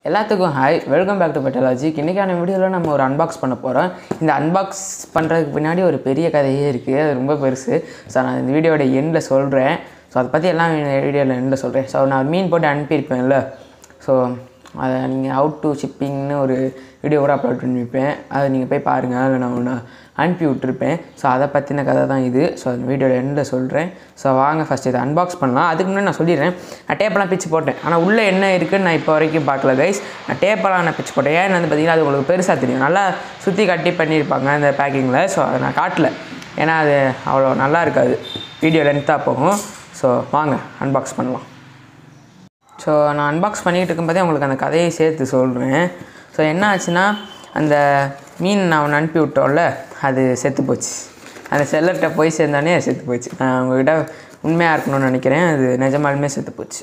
எல்லாத்துக்கும் hi welcome back to Petalogic இன்றைக்கான வீடியோவில் நம்ம ஒரு அன்பாக்ஸ் பண்ண போகிறோம் இந்த அன்பாக்ஸ் பண்ணுறதுக்கு பின்னாடி ஒரு பெரிய கதையே இருக்குது அது ரொம்ப பெருசு ஸோ நான் இந்த வீடியோட எண்டில் சொல்கிறேன் ஸோ அதை பற்றி எல்லாம் வீடியோவில் எண்டில் சொல்கிறேன் ஸோ நான் மீன் போட்டு அனுப்பியிருப்பேன்ல ஸோ அதை நீங்கள் அவுட் டு ஷிப்பிங்னு ஒரு வீடியோ கூட அப்லோட் பண்ணியிருப்பேன் அதை நீங்கள் போய் பாருங்கள் அதில் நான் ஒன்று அனுப்பி விட்டுருப்பேன் ஸோ அதை பற்றின கதை தான் இது ஸோ அந்த வீடியோட எண்டில் சொல்கிறேன் ஸோ வாங்க ஃபஸ்ட் இதை அன்பாக்ஸ் பண்ணலாம் அதுக்கு முன்னாடி நான் சொல்லிடுறேன் நான் டேப்பெல்லாம் பிச்சு போட்டேன் ஆனால் உள்ளே என்ன இருக்குன்னு நான் இப்போ வரைக்கும் பார்க்கல கைஸ் நான் டேப்பெல்லாம் நான் பிச்சு போட்டேன் ஏன்னு வந்து பார்த்தீங்கன்னா அது உங்களுக்கு பெருசாக தெரியும் நல்லா சுற்றி கட்டி பண்ணியிருப்பாங்க அந்த பேக்கிங்கில் ஸோ அதை நான் காட்டல ஏன்னா அது அவ்வளோ நல்லா இருக்காது வீடியோ லென்த்தாக போகும் ஸோ வாங்க அன்பாக்ஸ் பண்ணலாம் ஸோ நான் அன்பாக்ஸ் பண்ணிகிட்டு இருக்கும்போதே உங்களுக்கு அந்த கதையை சேர்த்து சொல்கிறேன் ஸோ என்ன ஆச்சுன்னா அந்த மீன் நான் ஒன்று அனுப்பி விட்டோம்ல அது செத்து போச்சு அந்த செல்லர்கிட்ட போய் சேர்ந்தானே அது செத்து போச்சு நான் உங்ககிட்ட உண்மையாக இருக்கணும்னு நினைக்கிறேன் அது நிஜமாலுமே செத்து போச்சு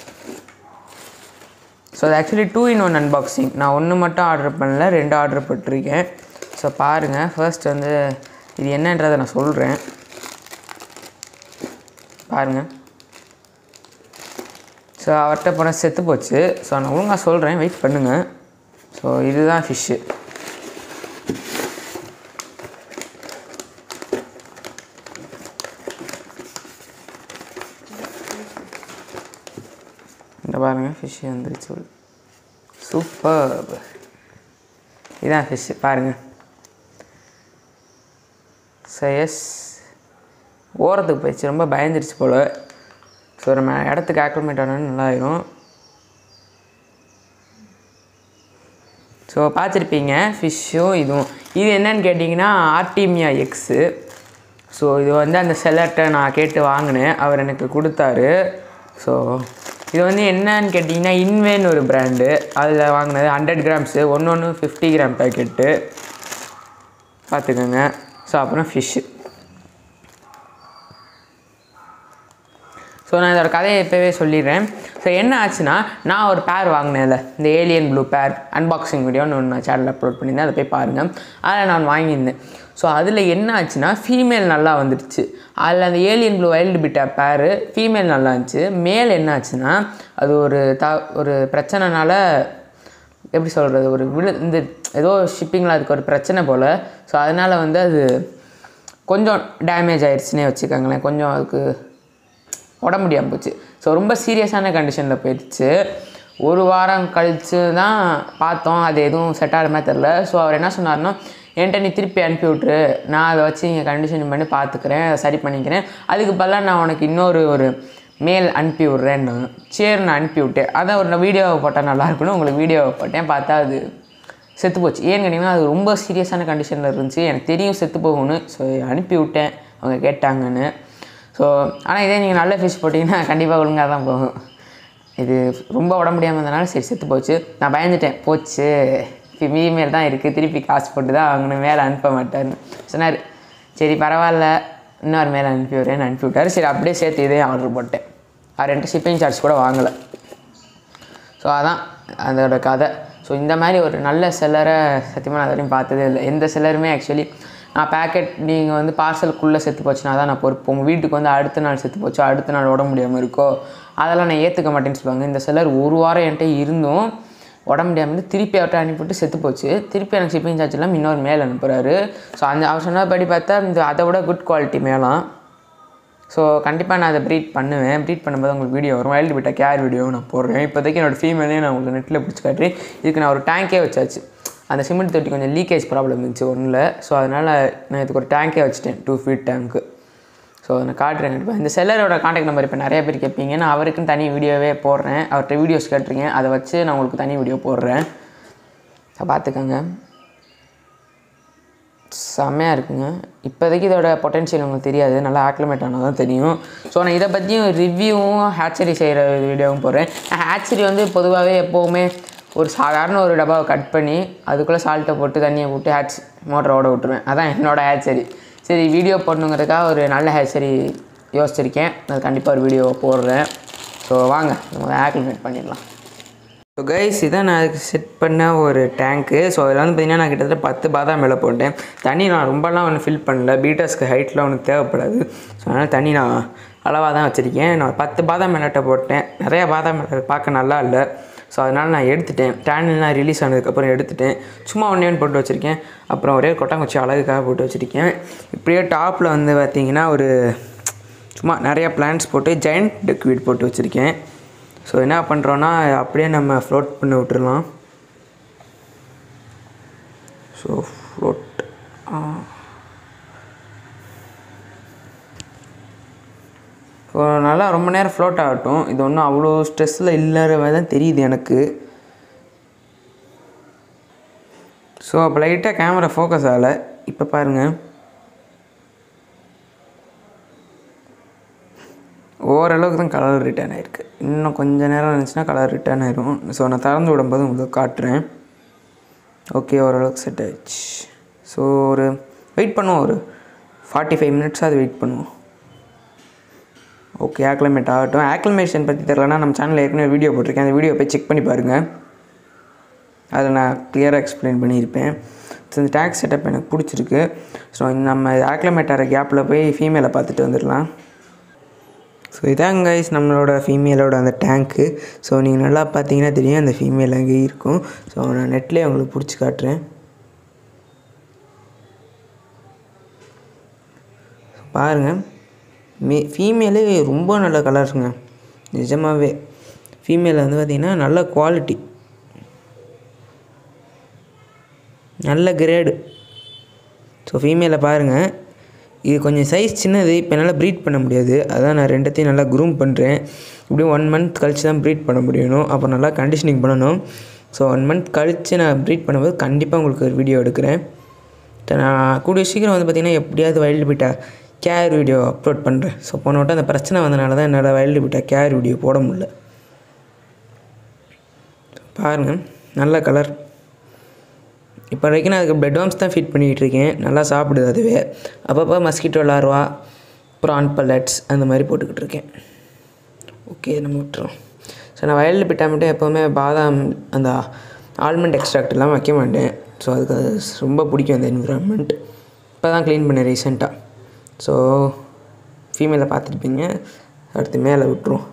ஸோ அது actually two in one unboxing நான் ஒன்று மட்டும் ஆர்டர் பண்ணல ரெண்டு ஆர்டர் போட்டிருக்கேன் ஸோ பாருங்கள் ஃபர்ஸ்ட் வந்து இது என்னன்றதை நான் சொல்கிறேன் பாருங்கள் ஸோ அவர்கிட்ட போனால் செத்து போச்சு ஸோ நான் ஒழுங்காக சொல்கிறேன் வெயிட் பண்ணுங்கள் ஸோ இதுதான் ஃபிஷ்ஷு இந்த பாருங்கள் ஃபிஷ்ஷு வந்துருச்சு சூப்பர் இதான் ஃபிஷ்ஷு பாருங்கள் ஸோ எஸ் ஓரத்துக்கு போயிடுச்சு ரொம்ப பயந்துருச்சு போல் ஸோ நம்ம இடத்துக்கு ஆக்லிமேட் ஆனோன்னு நல்லாயிரும் ஸோ பார்த்துருப்பீங்க ஃபிஷ்ஷும் இதுவும் இது என்னன்னு கேட்டிங்கன்னா ஆர்டிமியா எக்ஸு ஸோ இது வந்து அந்த செல்லர்கிட்ட நான் கேட்டு வாங்கினேன் அவர் எனக்கு கொடுத்தாரு ஸோ இது வந்து என்னன்னு கேட்டிங்கன்னா இன்வேன் ஒரு பிராண்டு அதில் வாங்கினது ஹண்ட்ரட் கிராம்ஸு ஒன்று ஒன்று ஃபிஃப்டி கிராம் பேக்கெட்டு பார்த்துக்கோங்க ஸோ அப்புறம் ஃபிஷ்ஷு ஸோ நான் இதோட கதையை இப்போவே சொல்லிடுறேன் ஸோ என்ன ஆச்சுன்னா நான் ஒரு பேர் வாங்கினேன்ல இந்த ஏலியன் ப்ளூ பேர் அன்பாக்சிங் வீடியோன்னு ஒன்று நான் சேனலில் அப்லோட் பண்ணியிருந்தேன் அதை போய் பாருங்கள் அதில் நான் வாங்கியிருந்தேன் ஸோ அதில் என்ன ஆச்சுன்னா ஃபீமேல் நல்லா வந்துடுச்சு அதில் அந்த ஏலியன் ப்ளூ வைல்டு பிட்டா பேர் ஃபீமேல் நல்லா இருந்துச்சு மேல் என்ன ஆச்சுன்னா அது ஒரு த ஒரு பிரச்சனைனால எப்படி சொல்கிறது ஒரு விழு இந்த ஏதோ ஷிப்பிங்கில் அதுக்கு ஒரு பிரச்சனை போல் ஸோ அதனால் வந்து அது கொஞ்சம் டேமேஜ் ஆயிடுச்சுன்னே வச்சுக்கோங்களேன் கொஞ்சம் அதுக்கு உட முடியாமல் போச்சு ஸோ ரொம்ப சீரியஸான கண்டிஷனில் போயிடுச்சு ஒரு வாரம் கழித்து தான் பார்த்தோம் அது எதுவும் செட் ஆகிற மாதிரி தெரில ஸோ அவர் என்ன சொன்னார்னா என்கிட்ட நீ திருப்பி அனுப்பி விட்ரு நான் அதை வச்சு இங்கே கண்டிஷன் பண்ணி பார்த்துக்கிறேன் அதை சரி பண்ணிக்கிறேன் அதுக்கு பதிலாக நான் உனக்கு இன்னொரு ஒரு மேல் அனுப்பி விட்றேன்னு சரி நான் அனுப்பி விட்டேன் அதான் ஒரு வீடியோவை போட்டால் நல்லா இருக்குன்னு உங்களுக்கு வீடியோவை போட்டேன் பார்த்தா அது செத்து போச்சு ஏன்னு கேட்டிங்கன்னா அது ரொம்ப சீரியஸான கண்டிஷனில் இருந்துச்சு எனக்கு தெரியும் செத்து போகும்னு ஸோ அனுப்பி விட்டேன் அவங்க கேட்டாங்கன்னு ஸோ ஆனால் இதே நீங்கள் நல்ல ஃபிஷ் போட்டிங்கன்னா கண்டிப்பாக ஒழுங்காக தான் போகும் இது ரொம்ப உட முடியாமல் இருந்தனால சரி செத்து போச்சு நான் பயந்துட்டேன் போச்சு ஃபீமேல் தான் இருக்குது திருப்பி காசு போட்டு தான் வாங்கணும் மேலே அனுப்ப மாட்டார்னு சொன்னார் சரி பரவாயில்ல இன்னொரு மேலே அனுப்பி வரேன்னு அனுப்பி விட்டார் சரி அப்படியே சேர்த்து இதையும் ஆர்டர் போட்டேன் அவர் என்கிட்ட ஷிப்பிங் சார்ஜ் கூட வாங்கலை ஸோ அதான் அதோட கதை ஸோ இந்த மாதிரி ஒரு நல்ல செல்லரை சத்தியமாக நான் வரையும் பார்த்ததே இல்லை எந்த செல்லருமே ஆக்சுவலி நான் பேக்கெட் நீங்கள் வந்து பார்சலுக்குள்ளே செத்து போச்சுன்னா தான் நான் பொறுப்பு உங்கள் வீட்டுக்கு வந்து அடுத்த நாள் செத்து போச்சு அடுத்த நாள் உட முடியாமல் இருக்கோ அதெல்லாம் நான் ஏற்றுக்க மாட்டேன்னு சொல்லுவாங்க இந்த செல்லர் ஒரு வாரம் என்கிட்ட இருந்தும் உட முடியாமல் இருந்து திருப்பி அவர்கிட்ட அனுப்பிவிட்டு செத்து போச்சு திருப்பி எனக்கு ஷிப்பிங் சார்ஜ் எல்லாம் இன்னொரு மேல் அனுப்புகிறாரு ஸோ அந்த அவர் சொன்னபடி பார்த்தா இந்த அதை விட குட் குவாலிட்டி மேலாம் ஸோ கண்டிப்பாக நான் அதை ப்ரீட் பண்ணுவேன் ப்ரீட் பண்ணும்போது உங்களுக்கு வீடியோ வரும் வைல்டு பிட்டா கேர் வீடியோ நான் போடுறேன் இப்போதைக்கு என்னோடய ஃபீமேலையும் நான் உங்களுக்கு நெட்டில் பிடிச்சி காட்டுறேன் இதுக்கு நான் ஒரு டேங்கே வச்சாச்சு அந்த சிமெண்ட் தொட்டி கொஞ்சம் லீக்கேஜ் ப்ராப்ளம் இருந்துச்சு ஒன்றில் ஸோ அதனால் நான் இதுக்கு ஒரு டேங்கே வச்சுட்டேன் டூ ஃபீட் டேங்க்கு ஸோ நான் காட்டுறேன் கண்டிப்பாக இந்த செல்லரோட காண்டாக்ட் நம்பர் இப்போ நிறைய பேர் கேட்பீங்க நான் அவருக்குன்னு தனி வீடியோவே போடுறேன் அவர்கிட்ட வீடியோஸ் கேட்டிருக்கேன் அதை வச்சு நான் உங்களுக்கு தனி வீடியோ போடுறேன் அதை பார்த்துக்கோங்க செம்மையாக இருக்குங்க இப்போதைக்கு இதோட பொட்டென்ஷியல் உங்களுக்கு தெரியாது நல்லா ஆக்லிமேட் ஆனால் தான் தெரியும் ஸோ நான் இதை பற்றியும் ரிவ்யூவும் ஹேச்சரி செய்கிற வீடியோவும் போடுறேன் ஹேச்சரி வந்து பொதுவாகவே எப்போவுமே ஒரு சாதாரண ஒரு டப்பாவை கட் பண்ணி அதுக்குள்ளே சால்ட்டை போட்டு தண்ணியை போட்டு ஹேட்ச் மோட்டரை ஓட விட்டுருவேன் அதான் என்னோடய ஹேச்சரி சரி வீடியோ போடணுங்கிறதுக்காக ஒரு நல்ல ஹேச்சரி யோசிச்சிருக்கேன் அது கண்டிப்பாக ஒரு வீடியோ போடுறேன் ஸோ வாங்க நம்ம ஆக்லிமேட் பண்ணிடலாம் ஸோ கைஸ் இதான் நான் அதுக்கு செட் பண்ண ஒரு டேங்க்கு ஸோ அதில் வந்து பார்த்திங்கன்னா நான் கிட்டத்தட்ட பத்து பாதாம் மேலே போட்டேன் தண்ணி நான் ரொம்பலாம் ஒன்று ஃபில் பண்ணல பீட்டர்ஸ்க்கு ஹைட்லாம் ஒன்று தேவைப்படாது ஸோ அதனால் தண்ணி நான் அளவாக தான் வச்சுருக்கேன் நான் பத்து பாதாம் மிளட்டை போட்டேன் நிறைய பாதாம் மிளகு பார்க்க நல்லா இல்லை ஸோ அதனால் நான் எடுத்துட்டேன் டேன்லாம் ரிலீஸ் ஆனதுக்கப்புறம் எடுத்துட்டேன் சும்மா ஒன்றே ஒன்று போட்டு வச்சுருக்கேன் அப்புறம் ஒரே கொட்டாங்குச்சி அழகுக்காக போட்டு வச்சுருக்கேன் இப்படியே டாப்பில் வந்து பார்த்தீங்கன்னா ஒரு சும்மா நிறையா பிளான்ஸ் போட்டு ஜெயண்ட் டெக்வீட் போட்டு வச்சுருக்கேன் ஸோ என்ன பண்ணுறோன்னா அப்படியே நம்ம ஃப்ளோட் பண்ணி விட்டுறலாம் ஸோ ஃப்ளோட் ஸோ நல்லா ரொம்ப நேரம் ஃப்ளோட் ஆகட்டும் இது ஒன்றும் அவ்வளோ ஸ்ட்ரெஸ்ஸில் இல்லாத மாதிரி தான் தெரியுது எனக்கு ஸோ அப்போ லைட்டாக கேமரா ஃபோக்கஸ் ஆகலை இப்போ பாருங்கள் ஓரளவுக்கு தான் கலர் ரிட்டர்ன் ஆகிருக்கு இன்னும் கொஞ்ச நேரம் இருந்துச்சுன்னா கலர் ரிட்டர்ன் ஆயிரும் ஸோ நான் திறந்து விடும்போது உங்களுக்கு காட்டுறேன் ஓகே ஓரளவுக்கு செட் ஆயிடுச்சு ஸோ ஒரு வெயிட் பண்ணுவோம் ஒரு ஃபார்ட்டி ஃபைவ் மினிட்ஸ் அது வெயிட் பண்ணுவோம் ஓகே ஆக்லமேட் ஆகட்டும் ஆக்லமேஷன் பற்றி தெரிலனா நம்ம சேனலில் ஏற்கனவே வீடியோ போட்டிருக்கேன் அந்த வீடியோ போய் செக் பண்ணி பாருங்கள் அதில் நான் கிளியராக எக்ஸ்பிளைன் பண்ணியிருப்பேன் ஸோ இந்த டேக்ஸ் செட்டப் எனக்கு பிடிச்சிருக்கு ஸோ நம்ம ஆக்லமேட் ஆகிற கேப்பில் போய் ஃபீமேலை பார்த்துட்டு வந்துடலாம் ஸோ இதான் கைஸ் நம்மளோட ஃபீமேலோட அந்த டேங்க்கு ஸோ நீங்கள் நல்லா பார்த்தீங்கன்னா தெரியும் அந்த ஃபீமேல் அங்கே இருக்கும் ஸோ நான் நெட்லேயே உங்களுக்கு பிடிச்சி காட்டுறேன் பாருங்கள் மே ஃபீமேலே ரொம்ப நல்ல கலர்ஸுங்க நிஜமாகவே ஃபீமேல் வந்து பார்த்திங்கன்னா நல்ல குவாலிட்டி நல்ல கிரேடு ஸோ ஃபீமேலை பாருங்கள் இது கொஞ்சம் சைஸ் சின்னது இப்போ என்னால் ப்ரீட் பண்ண முடியாது அதான் நான் ரெண்டத்தையும் நல்லா க்ரூம் பண்ணுறேன் இப்படியும் ஒன் மந்த் கழித்து தான் ப்ரீட் பண்ண முடியணும் அப்போ நல்லா கண்டிஷனிங் பண்ணணும் ஸோ ஒன் மந்த் கழித்து நான் ப்ரீட் பண்ணும்போது கண்டிப்பாக உங்களுக்கு ஒரு வீடியோ எடுக்கிறேன் ஸோ நான் கூடிய சீக்கிரம் வந்து பார்த்திங்கன்னா எப்படியாவது wild betta care video upload பண்ணுறேன் ஸோ போன வட்டம் அந்த பிரச்சனை வந்தனால தான் என்னால் வைல்டு பீட்டா கேர் வீடியோ போட முடியல பாருங்கள் நல்ல கலர் இப்போ வரைக்கும் நான் அதுக்கு பிளட் வாம்ஸ் தான் ஃபீட் பண்ணிகிட்டு இருக்கேன் நல்லா சாப்பிடுது அதுவே அப்பப்போ மஸ்கிட்டோ லார்வா ப்ரான் பல்லட்ஸ் அந்த மாதிரி போட்டுக்கிட்டு இருக்கேன் ஓகே நம்ம விட்டுறோம் ஸோ நான் வயலில் பிட்டா மட்டும் எப்போவுமே பாதாம் அந்த ஆல்மண்ட் எக்ஸ்ட்ராக்ட் எல்லாம் வைக்க மாட்டேன் ஸோ அதுக்கு அது ரொம்ப பிடிக்கும் அந்த என்விரான்மெண்ட் இப்போ தான் க்ளீன் பண்ணேன் ரீசெண்டாக ஸோ ஃபீமேலை பார்த்துருப்பீங்க அடுத்து மேலே விட்டுருவோம்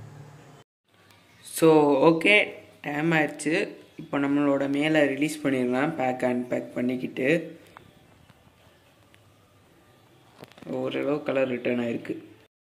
ஸோ ஓகே டைம் ஆயிடுச்சு இப்போ நம்மளோட மேலே ரிலீஸ் பண்ணிடலாம் பேக் அண்ட் பேக் பண்ணிக்கிட்டு ஓரளவு கலர் ரிட்டர்ன் ஆயிருக்கு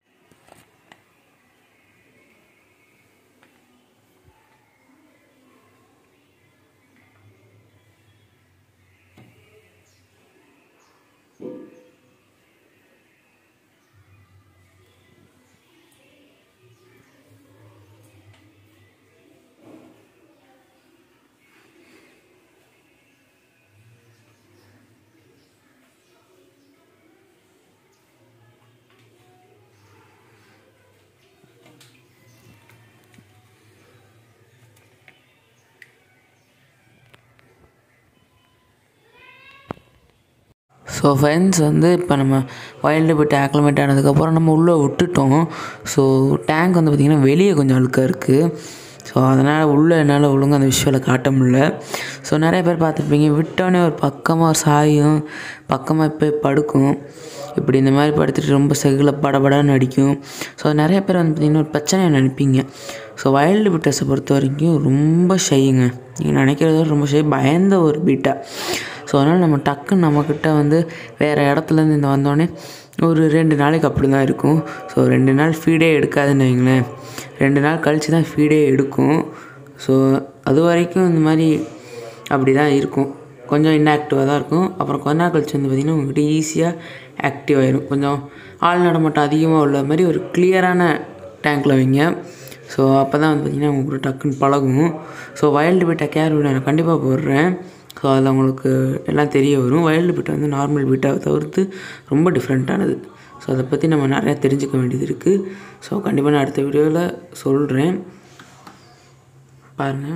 ஸோ ஃப்ரெண்ட்ஸ் வந்து இப்போ நம்ம வைல்டு போய்ட்டு ஆக்லிமேட் ஆனதுக்கப்புறம் நம்ம உள்ளே விட்டுட்டோம் ஸோ டேங்க் வந்து பார்த்திங்கன்னா வெளியே கொஞ்சம் அழுக்காக இருக்குது ஸோ அதனால் உள்ளே என்னால் ஒழுங்காக அந்த விஷுவலை காட்ட முடியல ஸோ நிறைய பேர் பார்த்துருப்பீங்க விட்டோன்னே ஒரு பக்கமாக சாயும் பக்கமாக போய் படுக்கும் இப்படி இந்த மாதிரி படுத்துட்டு ரொம்ப செகில் படபடன்னு அடிக்கும் ஸோ நிறைய பேர் வந்து பார்த்திங்கன்னா ஒரு பிரச்சனையை நினைப்பீங்க ஸோ வைல்டு பீட்டர்ஸை பொறுத்த வரைக்கும் ரொம்ப ஷையுங்க நீங்கள் நினைக்கிறத விட ரொம்ப ஷை பயந்த ஒரு பீட்டா ஸோ அதனால் நம்ம டக்குன்னு நம்மக்கிட்ட வந்து வேறு இடத்துலேருந்து இந்த வந்தோடனே ஒரு ரெண்டு நாளைக்கு அப்படி தான் இருக்கும் ஸோ ரெண்டு நாள் ஃபீடே எடுக்காதுன்னு வைங்களேன் ரெண்டு நாள் கழித்து தான் ஃபீடே எடுக்கும் ஸோ அது வரைக்கும் இந்த மாதிரி அப்படி தான் இருக்கும் கொஞ்சம் இன்ஆக்டிவாக தான் இருக்கும் அப்புறம் கொஞ்ச நாள் கழிச்சு வந்து பார்த்திங்கன்னா உங்கள்கிட்ட ஈஸியாக ஆக்டிவ் ஆயிரும் கொஞ்சம் ஆள் நடமாட்டம் அதிகமாக உள்ள மாதிரி ஒரு கிளியரான டேங்க்கில் வைங்க ஸோ அப்போ தான் வந்து பார்த்திங்கன்னா உங்களுக்கு டக்குன்னு பழகும் so wild betta care video நான் கண்டிப்பாக போடுறேன் ஸோ அதில் உங்களுக்கு எல்லாம் தெரிய வரும் வைல்டு பீட்டா வந்து நார்மல் பீட்டாவை தவிர்த்து ரொம்ப டிஃப்ரெண்ட்டானது ஸோ அதை பற்றி நம்ம நிறையா தெரிஞ்சுக்க வேண்டியது இருக்குது ஸோ கண்டிப்பாக நான் அடுத்த வீடியோவில் சொல்கிறேன் பாருங்கள்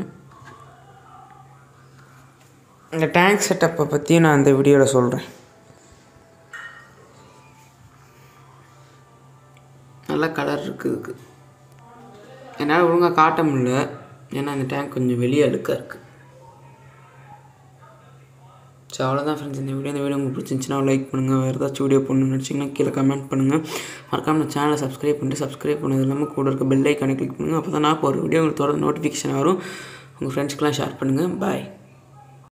இந்த டேங்க் செட்டப்பை பற்றியும் நான் அந்த வீடியோவில் சொல்கிறேன் நல்ல கலர் இருக்குது இதுக்கு என்னால் ஒழுங்காக காட்ட முடியல ஏன்னா அந்த டேங்க் கொஞ்சம் வெளியே அழுக்காக இருக்குது ஸோ அவ்வளோதான் ஃப்ரெண்ட்ஸ் இந்த வீடியோ இந்த வீடியோ உங்களுக்கு பிடிச்சிருந்துச்சுன்னா லைக் பண்ணுங்கள் வேறு ஏதாச்சும் வீடியோ பண்ணணும்னு நினச்சிங்கன்னா கீழே கமெண்ட் பண்ணுங்கள் மறக்காம நம்ம சேனலை சப்ஸ்கிரைப் பண்ணிட்டு சப்ஸ்கிரைப் பண்ணது இல்லாமல் கூட இருக்க பெல் ஐக்கானை கிளிக் பண்ணுங்கள் அப்போ தான் நான் இப்போ ஒரு வீடியோ உங்களுக்கு தொடர்ந்து நோட்டிஃபிகேஷன் வரும் உங்கள் ஃப்ரெண்ட்ஸ்க்கெலாம் ஷேர் பண்ணுங்கள் பாய்